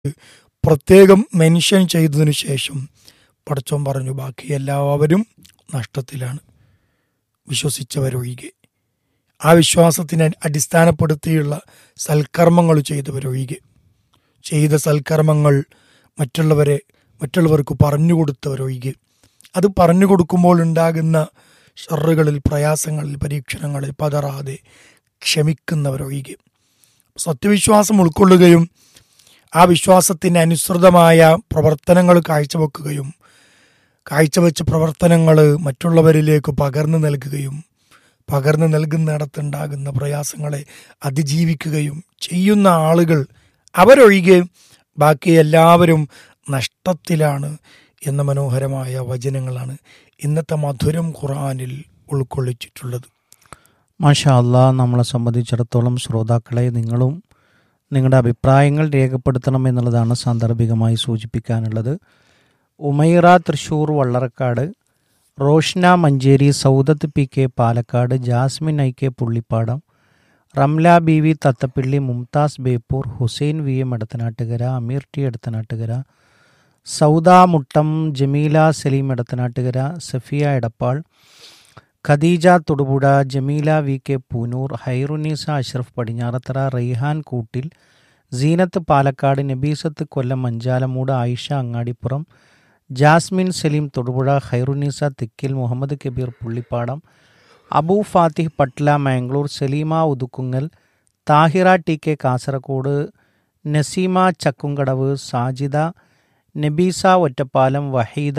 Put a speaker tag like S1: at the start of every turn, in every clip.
S1: പ്രത്യേകം മെൻഷൻ ചെയ്തതിനു ശേഷം പടച്ചോൻ പറഞ്ഞു ബാക്കി എല്ലാവരും നഷ്ടത്തിലാണ് വിശ്വസിച്ചവരൊഴികെ ആ വിശ്വാസത്തിനെ അടിസ്ഥാനപ്പെടുത്തിയുള്ള സൽക്കർമ്മങ്ങൾ ചെയ്തവരൊഴികെ ചെയ്ത സൽക്കർമ്മങ്ങൾ മറ്റുള്ളവരെ മറ്റുള്ളവർക്ക് പറഞ്ഞു കൊടുത്തവരൊഴികെ അത് പറഞ്ഞു കൊടുക്കുമ്പോൾ ഉണ്ടാകുന്ന ഷറുകളിൽ പ്രയാസങ്ങളിൽ പരീക്ഷണങ്ങളിൽ പതറാതെ ക്ഷമിക്കുന്നവരൊഴികെ സത്യവിശ്വാസം ഉൾക്കൊള്ളുകയും ആ വിശ്വാസത്തിന് അനുസൃതമായ പ്രവർത്തനങ്ങൾ കാഴ്ചവെക്കുകയും കാഴ്ചവെച്ച പ്രവർത്തനങ്ങൾ മറ്റുള്ളവരിലേക്ക് പകർന്നു നൽകുകയും പകർന്നു നൽകുന്നിടത്തുണ്ടാകുന്ന പ്രയാസങ്ങളെ അതിജീവിക്കുകയും ചെയ്യുന്ന ആളുകൾ അവരൊഴികെ ബാക്കി എല്ലാവരും നഷ്ടത്തിലാണ് എന്ന മനോഹരമായ വചനങ്ങളാണ് ഇന്നത്തെ മധുരം ഖുറാനിൽ ഉൾക്കൊള്ളിച്ചിട്ടുള്ളത്
S2: മാഷാ അല്ലാ നമ്മളെ സംബന്ധിച്ചിടത്തോളം ശ്രോതാക്കളെ നിങ്ങളും നിങ്ങളുടെ അഭിപ്രായങ്ങൾ രേഖപ്പെടുത്തണം എന്നുള്ളതാണ് സാന്ദർഭികമായി സൂചിപ്പിക്കാനുള്ളത് Umaira Thrissur Vallarakkad Roshna Manjeri Saudath P K Palakkad Jasmine I K Pullippadam Ramla B V Thathappilly Mumtaz Beypore Hussain V M Edathanattukara Ameer T Edathanattukara Sauda Muttam Jameela Saleem Edathanattukara Safiya Edappal Khadeeja Thodupuzha Jameela V K Poonoor Hairunisa Ashraf Padinjarathara Raihan Koottil Seenath Palakkad Nabeesath Kollam Anchalamoodu Ayisha Angadipuram Jasmine Saleem Thodupuzha Hairunisa Thikkil Muhammad Kabeer Pullippadam Abu Fathih Patla Mangalore Saleema Udukkungal Thahira T K Kasaragod Naseema Chakkumkadavu Sajida Nabeesa Ottapalam Waheeda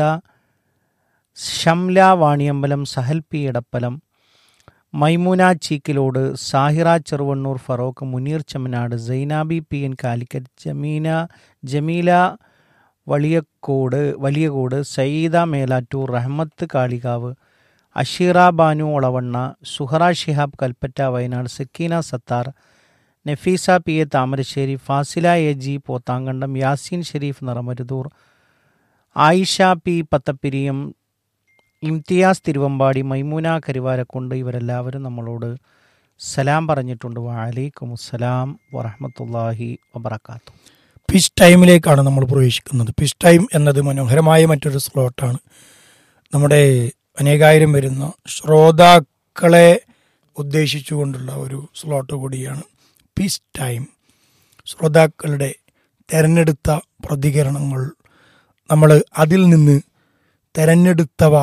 S2: Shamla Vaniyambalam Sahal P Edappalam Maimuna Cheekkilode Sahira Cheruvannur Feroke Muneer Chemnad Sainabi P N Calicut Jameena Jameela Valiyakode Valiyakode Sayyida Melattur Rahmath Kalikavu Asheera Banu Olavanna Suhara Shihab Kalpetta Wayanad Sakeena Sathar Nafeesa P A Thamarassery Fasila A G Pothankandam Yaseen Shareef Niramaruthur Ayisha P Pathappiriyam Imthiyas Thiruvambady Maimoona Karuvarakundu ഇവരെല്ലാവരും നമ്മളോട് സലാം പറഞ്ഞിട്ടുണ്ട് വലൈക്കും അസ്സലാം വറഹമത്തല്ലാഹി വബർക്കാത്തു
S1: പിച്ച് ടൈമിലേക്കാണ് നമ്മൾ പ്രവേശിക്കുന്നത് പിച്ച് ടൈം എന്നത് മനോഹരമായ മറ്റൊരു സ്ലോട്ടാണ് നമ്മുടെ അനേകായിരം വരുന്ന ശ്രോതാക്കളെ ഉദ്ദേശിച്ചുകൊണ്ടുള്ള ഒരു സ്ലോട്ട് കൂടിയാണ് പീസ് ടൈം ശ്രോതാക്കളുടെ തിരഞ്ഞെടുത്ത പ്രതികരണങ്ങൾ നമ്മൾ അതിൽ നിന്ന് തിരഞ്ഞെടുത്തവ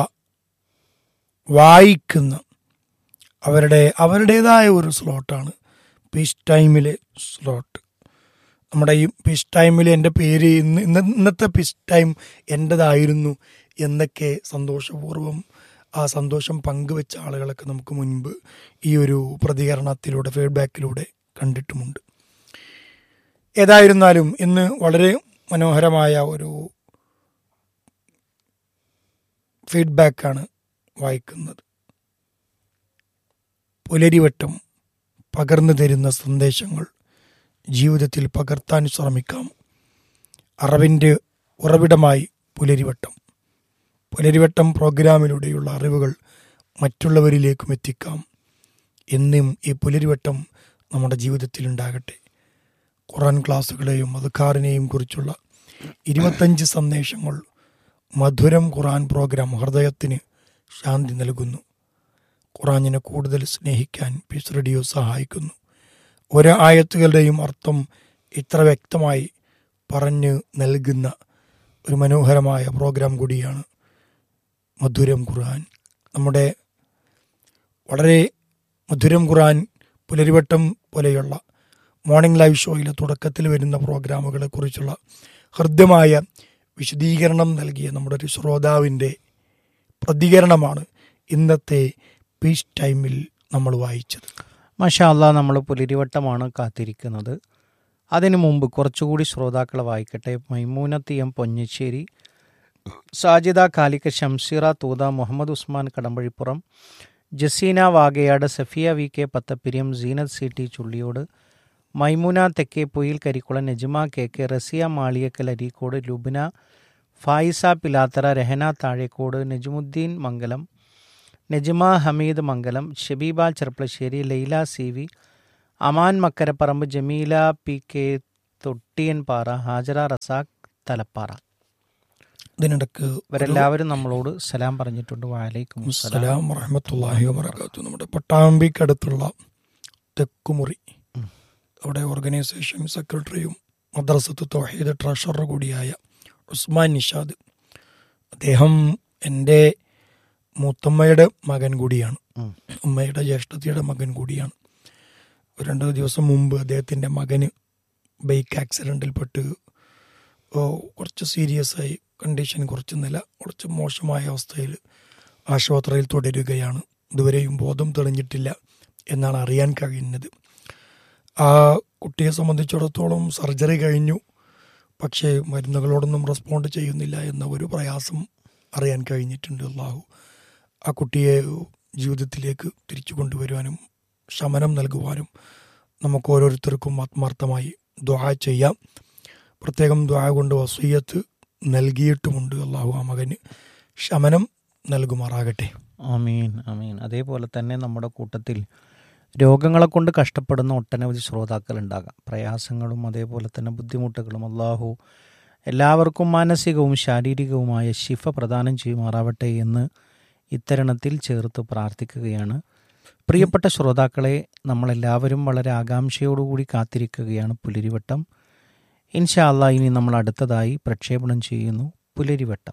S1: വായിക്കുന്ന അവരുടെ അവരുടേതായ ഒരു സ്ലോട്ടാണ് പീസ് ടൈമിലെ സ്ലോട്ട് നമ്മുടെ ഈ പിസ് ടൈമിൽ എൻ്റെ പേര് ഇന്ന് ഇന്ന ഇന്നത്തെ പിസ് ടൈം എൻ്റെതായിരുന്നു എന്നൊക്കെ സന്തോഷപൂർവ്വം ആ സന്തോഷം പങ്കുവെച്ച ആളുകളൊക്കെ നമുക്ക് മുൻപ് ഈ ഒരു പ്രതികരണത്തിലൂടെ ഫീഡ്ബാക്കിലൂടെ കണ്ടിട്ടുമുണ്ട് ഏതായിരുന്നാലും ഇന്ന് വളരെ മനോഹരമായ ഒരു ഫീഡ്ബാക്കാണ് വായിക്കുന്നത് പുലരിവട്ടം പകർന്നു തരുന്ന സന്ദേശങ്ങൾ ജീവിതത്തിൽ പകർത്താൻ ശ്രമിക്കാം അറിവിൻ്റെ ഉറവിടമായി പുലരിവട്ടം പുലരിവട്ടം പ്രോഗ്രാമിലൂടെയുള്ള അറിവുകൾ മറ്റുള്ളവരിലേക്കും എത്തിക്കാം എന്നും ഈ പുലരിവട്ടം നമ്മുടെ ജീവിതത്തിൽ ഉണ്ടാകട്ടെ ഖുറാൻ ക്ലാസ്സുകളെയും അധികാറിനെയും കുറിച്ചുള്ള ഇരുപത്തഞ്ച് സന്ദേശങ്ങൾ മധുരം ഖുറാൻ പ്രോഗ്രാം ഹൃദയത്തിന് ശാന്തി നൽകുന്നു ഖുറാനിനെ കൂടുതൽ സ്നേഹിക്കാൻ പീസ് റേഡിയോ സഹായിക്കുന്നു ഓരോ ആയത്തുകളുടെയും അർത്ഥം ഇത്ര വ്യക്തമായി പറഞ്ഞു നൽകുന്ന ഒരു മനോഹരമായ പ്രോഗ്രാം കൂടിയാണ് മധുരം ഖുർആൻ നമ്മുടെ വളരെ മധുരം ഖുർആൻ പുലരിവട്ടം പോലെയുള്ള മോർണിംഗ് ലൈവ് ഷോയിലെ തുടക്കത്തിൽ വരുന്ന പ്രോഗ്രാമുകളെ കുറിച്ചുള്ള ഹൃദ്യമായ വിശദീകരണം നൽകിയ നമ്മുടെ ഒരു ശ്രോതാവിൻ്റെ പ്രതികരണമാണ് ഇന്നത്തെ പീസ് ടൈമിൽ നമ്മൾ വായിച്ചത്
S2: മാഷാ അല്ലാ നമ്മൾ പുലരിവട്ടമാണ് കാത്തിരിക്കുന്നത് അതിനു മുമ്പ് കുറച്ചുകൂടി ശ്രോതാക്കളെ വായിക്കട്ടെ മൈമൂനത്ത് എം പൊന്നശ്ശേരി സാജിദ കാലിക്ക Shamseera Thootha Muhammad Usman Kadampazhipuram Jaseena Vagayad Safiya V K Pathappiriyam Seenath C T Chulliyode Maimuna Thekke Poyil Karikkulam Najma K K Rasiya Maliyakkal Areekode Lubna Faisa Pilathara Rahana Thazhekode Najmuddeen Mangalam Najma Hameed Mangalam Shabeeba Cherpulassery Laila C V Aman Makkaraparamba Jameela P K Thottiyan Para Hajara Razak Thalappara
S1: ഇതിനിടക്ക്
S2: ഇവരെല്ലാവരും നമ്മളോട് സലാം പറഞ്ഞിട്ടുണ്ട് വാലൈക്കും സലാം
S1: അസ്സലാം വറഹമത്തല്ലാഹി വബർക്കാത്തു നമ്മുടെ പട്ടാമ്പിക്കടുത്തുള്ള തെക്കുമുറി
S2: ഉം.
S1: അവിടെ ഓർഗനൈസേഷൻ സെക്രട്ടറിയും മദ്രസത്ത് തൗഹീദ് ട്രഷറർ കൂടിയായ ഉസ്മാൻ നിഷാദ് അദ്ദേഹം എൻ്റെ മൂത്തമ്മയുടെ മകൻ കൂടിയാണ്
S2: ഉം.
S1: ഉമ്മയുടെ ജ്യേഷ്ഠത്തിയുടെ മകൻ കൂടിയാണ് ഒരു രണ്ട് ദിവസം മുമ്പ് അദ്ദേഹത്തിൻ്റെ മകന് ബൈക്ക് ആക്സിഡൻറ്റിൽപ്പെട്ട് ഓ, കുറച്ച് സീരിയസ് ആയി കണ്ടീഷൻ കുറച്ച് നില കുറച്ച് മോശമായ അവസ്ഥയിൽ ആശുപത്രിയിൽ തുടരുകയാണ് ഇതുവരെയും ബോധം തെളിഞ്ഞിട്ടില്ല എന്നാണ് അറിയാൻ കഴിയുന്നത് ആ കുട്ടിയെ സംബന്ധിച്ചിടത്തോളം സർജറി കഴിഞ്ഞു പക്ഷേ മരുന്നുകളോടൊന്നും റെസ്പോണ്ട് ചെയ്യുന്നില്ല എന്ന ഒരു പ്രയാസം അറിയാൻ കഴിഞ്ഞിട്ടുണ്ട് അള്ളാഹു ആ കുട്ടിയെ ജീവിതത്തിലേക്ക് തിരിച്ചു കൊണ്ടുവരുവാനും ശമനം നൽകുവാനും നമുക്ക് ഓരോരുത്തർക്കും ആത്മാർത്ഥമായി ദ്വാ ചെയ്യാം പ്രത്യേകം ദ്വാ കൊണ്ട് വസൂയത്ത് നൽകിയിട്ടുമുണ്ട് അള്ളാഹു ആ മകന് ശമനം നൽകുമാറാകട്ടെ
S2: ആമീൻ ആമീൻ അതേപോലെ തന്നെ നമ്മുടെ കൂട്ടത്തിൽ രോഗങ്ങളെ കൊണ്ട് കഷ്ടപ്പെടുന്ന ഒട്ടനവധി ശ്രോതാക്കൾ ഉണ്ടാകാം പ്രയാസങ്ങളും അതേപോലെ തന്നെ ബുദ്ധിമുട്ടുകളും അള്ളാഹു എല്ലാവർക്കും മാനസികവും ശാരീരികവുമായ ശിഫ പ്രദാനം ചെയ്യുമാറാവട്ടെ എന്ന് ഇത്തരണത്തിൽ ചേർത്ത് പ്രാർത്ഥിക്കുകയാണ് പ്രിയപ്പെട്ട ശ്രോതാക്കളെ നമ്മളെല്ലാവരും വളരെ ആകാംക്ഷയോടുകൂടി കാത്തിരിക്കുകയാണ് പുലരിവട്ടം ഇൻഷാ അല്ലാ ഇനി നമ്മൾ അടുത്തതായി പ്രക്ഷേപണം ചെയ്യുന്നു പുലരിവട്ടം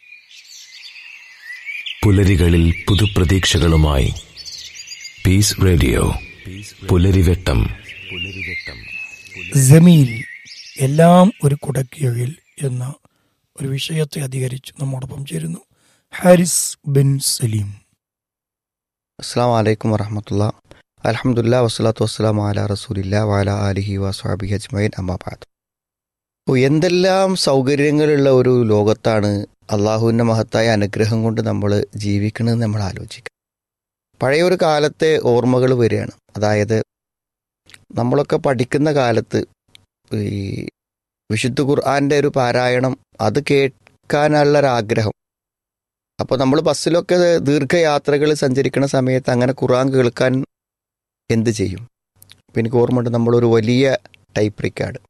S3: പുലരികളിൽ പുതുപ്രതീക്ഷകളുമായി പീസ് റേഡിയോ പുലരിവെട്ടം പുലരിവെട്ടം
S1: ജമീൽ എല്ലാം ഒരു കുടക്കീഴിൽ എന്ന ഒരു വിഷയത്തെ അധികരിച്ച് നമ്മോടൊപ്പം ചേരുന്നു ഹാരിസ് ബിൻ സലീം
S4: അസ്സാം വലൈക്കും വറഹമത്തുള്ള അലഹമുല്ല വസ്സലാത്തു വസ്സലാം അല റസൂലില്ല വാല അലിഹി വസ്വാബി അജ്മൈൻ അമ്മാബാദ് ഓ എന്തെല്ലാം സൗകര്യങ്ങളുള്ള ഒരു ലോകത്താണ് അള്ളാഹുവിൻ്റെ മഹത്തായ അനുഗ്രഹം കൊണ്ട് നമ്മൾ ജീവിക്കണമെന്ന് നമ്മൾ ആലോചിക്കുക പഴയ ഒരു കാലത്തെ ഓർമ്മകൾ വരികയാണ് അതായത് നമ്മളൊക്കെ പഠിക്കുന്ന കാലത്ത് ഈ വിശുദ്ധ ഖുർആൻ്റെ ഒരു പാരായണം അത് കേൾക്കാനുള്ളൊരാഗ്രഹം അപ്പോൾ നമ്മൾ ബസ്സിലൊക്കെ ദീർഘയാത്രകൾ സഞ്ചരിക്കുന്ന സമയത്ത് അങ്ങനെ ഖുർആൻ കേൾക്കാൻ എന്ത് ചെയ്യും ഇപ്പം എനിക്ക് ഓർമ്മയുണ്ട് നമ്മളൊരു വലിയ ടൈപ്പ് റിക്കാർഡ്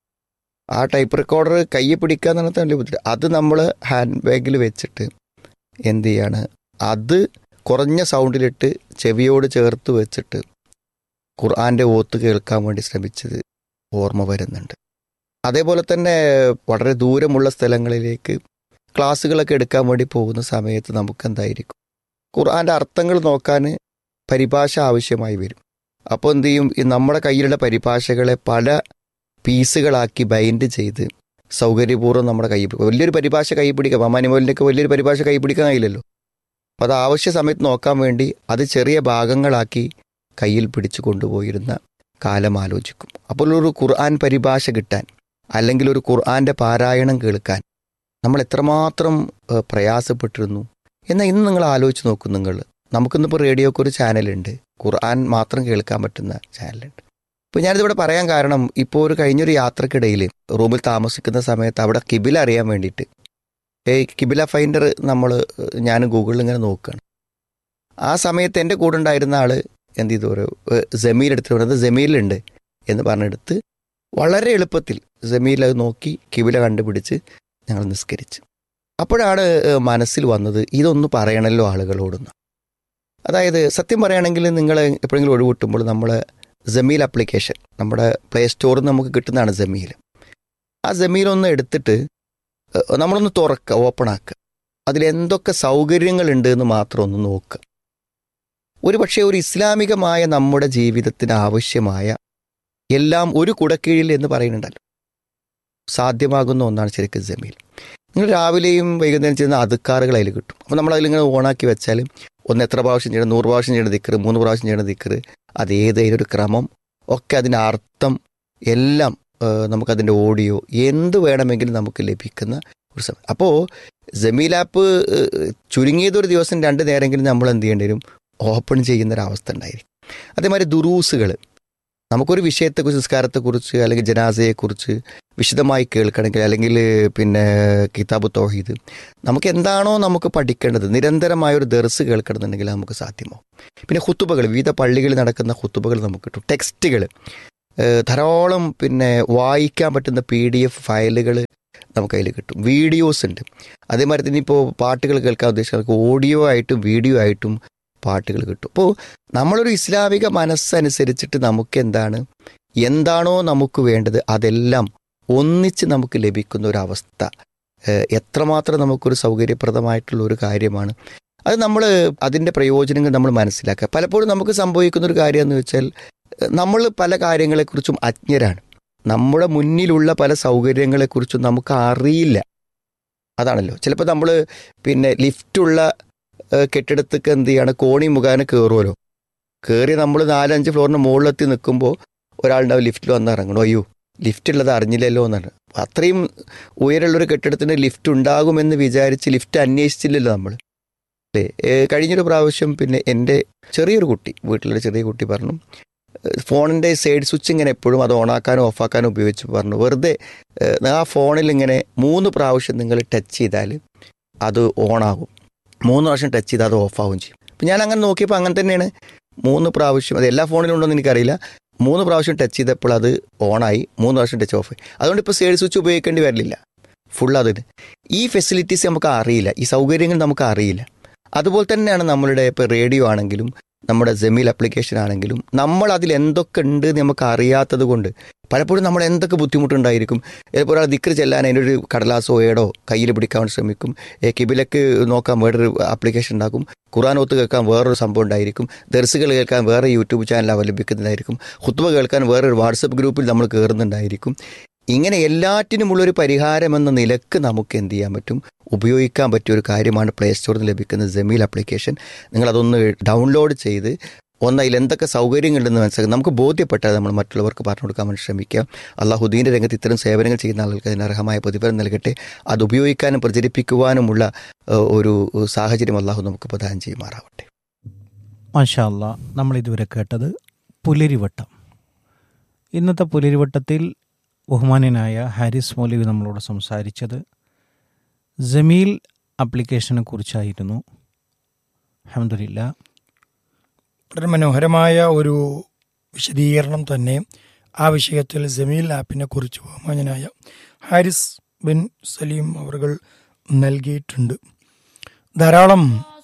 S4: ആ ടൈപ്പ് റെക്കോർഡർ കയ്യിൽ പിടിക്കുക എന്ന് പറഞ്ഞാൽ വലിയ ബുദ്ധിമുട്ട് അത് നമ്മൾ ഹാൻഡ് ബാഗിൽ വെച്ചിട്ട് എന്ത് ചെയ്യാണ് അത് കുറഞ്ഞ സൗണ്ടിലിട്ട് ചെവിയോട് ചേർത്ത് വെച്ചിട്ട് ഖുർആൻ്റെ ഓത്ത് കേൾക്കാൻ വേണ്ടി ശ്രമിച്ചത് ഓർമ്മ വരുന്നുണ്ട് അതേപോലെ തന്നെ വളരെ ദൂരമുള്ള സ്ഥലങ്ങളിലേക്ക് ക്ലാസ്സുകളൊക്കെ എടുക്കാൻ വേണ്ടി പോകുന്ന സമയത്ത് നമുക്ക് എന്തായിരിക്കും ഖുർആൻ്റെ അർത്ഥങ്ങൾ നോക്കാൻ പരിഭാഷ ആവശ്യമായി വരും അപ്പോൾ എന്ത് ചെയ്യും ഈ നമ്മുടെ കയ്യിലുള്ള പരിഭാഷകളെ പല പീസുകളാക്കി ബൈൻഡ് ചെയ്ത് സൗകര്യപൂർവ്വം നമ്മുടെ കൈ വലിയൊരു പരിഭാഷ കൈ പിടിക്കാം മാനുവലിൻ്റെയൊക്കെ വലിയൊരു പരിഭാഷ കൈ പിടിക്കാൻ കഴിയില്ലല്ലോ അപ്പോൾ അത് ആവശ്യ സമയത്ത് നോക്കാൻ വേണ്ടി അത് ചെറിയ ഭാഗങ്ങളാക്കി കയ്യിൽ പിടിച്ചു കൊണ്ടുപോയിരുന്ന കാലം ആലോചിക്കും അപ്പോൾ ഒരു ഖുർആൻ പരിഭാഷ കിട്ടാൻ അല്ലെങ്കിൽ ഒരു ഖുർആൻ്റെ പാരായണം കേൾക്കാൻ നമ്മൾ എത്രമാത്രം ഏഹ്, പ്രയാസപ്പെട്ടിരുന്നു എന്നാൽ ഇന്ന് നിങ്ങൾ ആലോചിച്ച് നോക്കും നിങ്ങൾ നമുക്കിന്നിപ്പോൾ റേഡിയോക്ക് ഒരു ചാനലുണ്ട് ഖുർആൻ മാത്രം കേൾക്കാൻ പറ്റുന്ന ചാനലുണ്ട് ഇപ്പോൾ ഞാനിതിവിടെ പറയാൻ കാരണം ഇപ്പോൾ ഒരു കഴിഞ്ഞൊരു യാത്രക്കിടയിൽ റൂമിൽ താമസിക്കുന്ന സമയത്ത് അവിടെ കിബില അറിയാൻ വേണ്ടിയിട്ട് ഏയ് കിബില ഫൈൻഡർ നമ്മൾ ഞാൻ ഗൂഗിളിൽ ഇങ്ങനെ നോക്കുകയാണ് ആ സമയത്ത് എൻ്റെ കൂടെ ഉണ്ടായിരുന്ന ആൾ എന്ത് ചെയ്തു ഒരു ഏഹ്, ജമീൽ എടുത്തിട്ട് പറയുന്നത് ജമീലുണ്ട് എന്ന് പറഞ്ഞെടുത്ത് വളരെ എളുപ്പത്തിൽ ജമീൽ അത് നോക്കി കിബില കണ്ടുപിടിച്ച് ഞങ്ങൾ നിസ്കരിച്ച് അപ്പോഴാണ് ഏഹ്, മനസ്സിൽ വന്നത് ഇതൊന്ന് പറയണല്ലോ ആളുകളോടൊന്ന് അതായത് സത്യം പറയുകയാണെങ്കിൽ നിങ്ങൾ എപ്പോഴെങ്കിലും ഒഴിവിട്ടുമ്പോൾ നമ്മൾ ജമീൽ ആപ്ലിക്കേഷൻ നമ്മുടെ പ്ലേ സ്റ്റോറിൽ നിന്ന് നമുക്ക് കിട്ടുന്നതാണ് ജമീൽ ആ ജമീൽ ഒന്ന് എടുത്തിട്ട് ഏഹ്, നമ്മളൊന്ന് തുറക്കുക ഓപ്പൺ ആക്കുക അതിലെന്തൊക്കെ സൗകര്യങ്ങളുണ്ട് എന്ന് മാത്രം ഒന്ന് നോക്കുക ഒരു പക്ഷേ ഒരു ഇസ്ലാമികമായ നമ്മുടെ ജീവിതത്തിന് ആവശ്യമായ എല്ലാം ഒരു കുടക്കീഴിൽ എന്ന് പറയുന്നുണ്ടല്ലോ സാധ്യമാകുന്ന ഒന്നാണ് ശരിക്കും ജമീൽ നിങ്ങൾ രാവിലെയും വൈകുന്നേരം ചെയ്യുന്ന അതുക്കാറുകൾ അതിൽ കിട്ടും അപ്പോൾ നമ്മൾ അതിലിങ്ങനെ ഓണാക്കി വെച്ചാൽ ഒന്ന് എത്ര പ്രാവശ്യം ചെയ്യണം നൂറ് പ്രാവശ്യം ചെയ്യണ ദിക്കറ് മൂന്ന് പ്രാവശ്യം ചെയ്യണ ദിക്കറ് അത് ഏതൊരു ക്രമം ഒക്കെ അതിൻ്റെ അർത്ഥം എല്ലാം ഏഹ്, നമുക്കതിൻ്റെ ഓഡിയോ എന്ത് വേണമെങ്കിലും നമുക്ക് ലഭിക്കുന്ന ഒരു സമയം അപ്പോൾ ജമീൽ ആപ്പ് ഏഹ്, ചുരുങ്ങിയതൊരു ദിവസം രണ്ട് നേരമെങ്കിലും നമ്മൾ എന്ത് ചെയ്യേണ്ടി വരും ഓപ്പൺ ചെയ്യുന്നൊരവസ്ഥ ഉണ്ടായിരിക്കും അതേമാതിരി ദുറൂസുകൾ നമുക്കൊരു വിഷയത്തെക്കുറിച്ച് സംസ്കാരത്തെക്കുറിച്ച് അല്ലെങ്കിൽ ജനാസയെക്കുറിച്ച് വിശദമായി കേൾക്കണമെങ്കിൽ അല്ലെങ്കിൽ പിന്നെ കിതാബ് തോഹീദ് നമുക്ക് എന്താണോ നമുക്ക് പഠിക്കേണ്ടത് നിരന്തരമായ ഒരു ദർസ് കേൾക്കണമെന്നുണ്ടെങ്കിൽ നമുക്ക് സാധ്യമാവും പിന്നെ ഹുത്തുബകൾ വിവിധ പള്ളികളിൽ നടക്കുന്ന ഹുത്തുബകൾ നമുക്ക് കിട്ടും ടെക്സ്റ്റുകൾ ഏഹ് ധാരാളം പിന്നെ വായിക്കാൻ പറ്റുന്ന പി ഡി എഫ് ഫയലുകൾ നമുക്ക് അതിൽ കിട്ടും വീഡിയോസ് ഉണ്ട് അതേമാതിരി തന്നെ ഇപ്പോൾ പാട്ടുകൾ കേൾക്കാൻ ഉദ്ദേശിക്കുന്ന ഓഡിയോ ആയിട്ടും വീഡിയോ ആയിട്ടും പാട്ടുകൾ കിട്ടും അപ്പോൾ നമ്മളൊരു ഇസ്ലാമിക മനസ്സനുസരിച്ചിട്ട് നമുക്ക് എന്താണ് എന്താണോ നമുക്ക് വേണ്ടത് അതെല്ലാം ഒന്നിച്ച് നമുക്ക് ലഭിക്കുന്ന ഒരു അവസ്ഥ ഏഹ് എത്രമാത്രം നമുക്കൊരു സൗകര്യപ്രദമായിട്ടുള്ള ഒരു കാര്യമാണ് അത് നമ്മൾ അതിൻ്റെ പ്രയോജനങ്ങൾ നമ്മൾ മനസ്സിലാക്കുക പലപ്പോഴും നമുക്ക് സംഭവിക്കുന്ന ഒരു കാര്യം എന്ന് വെച്ചാൽ നമ്മൾ പല കാര്യങ്ങളെക്കുറിച്ചും അജ്ഞരാണ് നമ്മുടെ മുന്നിലുള്ള പല സൗകര്യങ്ങളെക്കുറിച്ചും നമുക്ക് അറിയില്ല അതാണല്ലോ ചിലപ്പോൾ നമ്മൾ പിന്നെ ലിഫ്റ്റുള്ള ഏഹ്, കെട്ടിടത്തേക്ക് എന്ത് ചെയ്യാണ് കോണി മുഖാന കയറുമല്ലോ കയറി നമ്മൾ നാലഞ്ച് ഫ്ലോറിന് മുകളിലെത്തി നിൽക്കുമ്പോൾ ഒരാളുണ്ടാവും ലിഫ്റ്റിൽ വന്ന് ഇറങ്ങണോ അയ്യോ ലിഫ്റ്റ് ഉള്ളത് അറിഞ്ഞില്ലല്ലോ എന്നാണ് അത്രയും ഉയരമുള്ളൊരു കെട്ടിടത്തിന് ലിഫ്റ്റ് ഉണ്ടാകുമെന്ന് വിചാരിച്ച് ലിഫ്റ്റ് അന്വേഷിച്ചില്ലല്ലോ നമ്മൾ അല്ലേ ഏഹ്, കഴിഞ്ഞൊരു പ്രാവശ്യം പിന്നെ എൻ്റെ ചെറിയൊരു കുട്ടി വീട്ടിലൊരു ചെറിയ കുട്ടി പറഞ്ഞു ഏഹ്, ഫോണിൻ്റെ സൈഡ് സ്വിച്ച് ഇങ്ങനെ എപ്പോഴും അത് ഓണാക്കാനും ഓഫാക്കാനും ഉപയോഗിച്ച് പറഞ്ഞു വെറുതെ ഏഹ്, ആ ഫോണിൽ ഇങ്ങനെ മൂന്ന് പ്രാവശ്യം നിങ്ങൾ ടച്ച് ചെയ്താൽ അത് ഓണാകും മൂന്ന് പ്രാവശ്യം ടച്ച് ചെയ്താൽ അത് ഓഫാവും ചെയ്യും അപ്പം ഞാൻ അങ്ങനെ നോക്കിയപ്പോൾ അങ്ങനെ തന്നെയാണ് മൂന്ന് പ്രാവശ്യം അത് എല്ലാ ഫോണിലും ഉണ്ടോ എന്ന് എനിക്കറിയില്ല മൂന്ന് പ്രാവശ്യം ടച്ച് ചെയ്തപ്പോൾ അത് ഓണായി മൂന്ന് പ്രാവശ്യം ടച്ച് ഓഫ് ആയി അതുകൊണ്ട് ഇപ്പോൾ സൈഡ് സ്വിച്ച് ഉപയോഗിക്കേണ്ടി വരില്ല ഫുൾ അതിന് ഈ ഫെസിലിറ്റീസ് നമുക്ക് അറിയില്ല ഈ സൗകര്യങ്ങൾ നമുക്ക് അറിയില്ല അതുപോലെ തന്നെയാണ് നമ്മളുടെ ഇപ്പോൾ റേഡിയോ ആണെങ്കിലും നമ്മുടെ ജമീൽ ആപ്ലിക്കേഷൻ ആണെങ്കിലും നമ്മൾ അതിൽ എന്തൊക്കെ ഉണ്ട് എന്ന് നമുക്ക് അറിയാത്തത് കൊണ്ട് പലപ്പോഴും നമ്മൾ എന്തൊക്കെ ബുദ്ധിമുട്ടുണ്ടായിരിക്കും ചിലപ്പോൾ ഒരാൾ ദിക്കർ ചെല്ലാൻ അതിനൊരു കടലാസോ ഏടോ കയ്യിൽ പിടിക്കാൻ ശ്രമിക്കും ഏ, കിബിലക്ക് നോക്കാൻ വേറൊരു ആപ്ലിക്കേഷൻ ഉണ്ടാക്കും ഖുറാനോത്ത് കേൾക്കാൻ വേറൊരു സംഭവം ഉണ്ടായിരിക്കും ദർസുകൾ കേൾക്കാൻ വേറെ യൂട്യൂബ് ചാനൽ അവലംബിക്കുന്നതായിരിക്കും ഹുത്തുബ കേൾക്കാൻ വേറൊരു വാട്സപ്പ് ഗ്രൂപ്പിൽ നമ്മൾ കയറുന്നുണ്ടായിരിക്കും ഇങ്ങനെ എല്ലാറ്റിനുമുള്ളൊരു പരിഹാരം എന്ന നിലക്ക് നമുക്ക് എന്ത് ചെയ്യാൻ പറ്റും ഉപയോഗിക്കാൻ പറ്റിയ ഒരു കാര്യമാണ് പ്ലേ സ്റ്റോറിൽ നിന്ന് ലഭിക്കുന്ന ജമീൽ ആപ്ലിക്കേഷൻ നിങ്ങളതൊന്ന് ഡൗൺലോഡ് ചെയ്ത് ഒന്ന് അതിൽ എന്തൊക്കെ സൗകര്യങ്ങളുണ്ടെന്ന് മനസ്സിലാക്കി നമുക്ക് ബോധ്യപ്പെട്ടാൽ നമ്മൾ മറ്റുള്ളവർക്ക് പറഞ്ഞു കൊടുക്കാൻ വേണ്ടി ശ്രമിക്കാം അള്ളാഹുദീൻ്റെ രംഗത്ത് ഇത്തരം സേവനങ്ങൾ ചെയ്യുന്ന ആളുകൾക്ക് അതിന് അർഹമായ പ്രതിഫലം നൽകട്ടെ അത് ഉപയോഗിക്കാനും പ്രചരിപ്പിക്കുവാനുമുള്ള ഏഹ്, ഒരു സാഹചര്യം അള്ളാഹു നമുക്ക് പ്രദാനം ചെയ്യുമാറാവട്ടെ
S2: മാഷാ അല്ല നമ്മൾ ഇതുവരെ കേട്ടത് പുലരിവട്ടം ഇന്നത്തെ പുലരിവട്ടത്തിൽ ബഹുമാന്യനായ ഹാരിസ് മൗലവി നമ്മളോട് സംസാരിച്ചത് ജമീൽ ആപ്ലിക്കേഷനെ കുറിച്ചായിരുന്നു അഹമ്മദില്ല
S1: വളരെ മനോഹരമായ ഒരു വിശദീകരണം തന്നെ ആ വിഷയത്തിൽ ജമീൽ ആപ്പിനെ കുറിച്ച് ബഹുമാനായ ഹാരിസ് ബിൻ സലീം അവർ നൽകിയിട്ടുണ്ട് ധാരാളം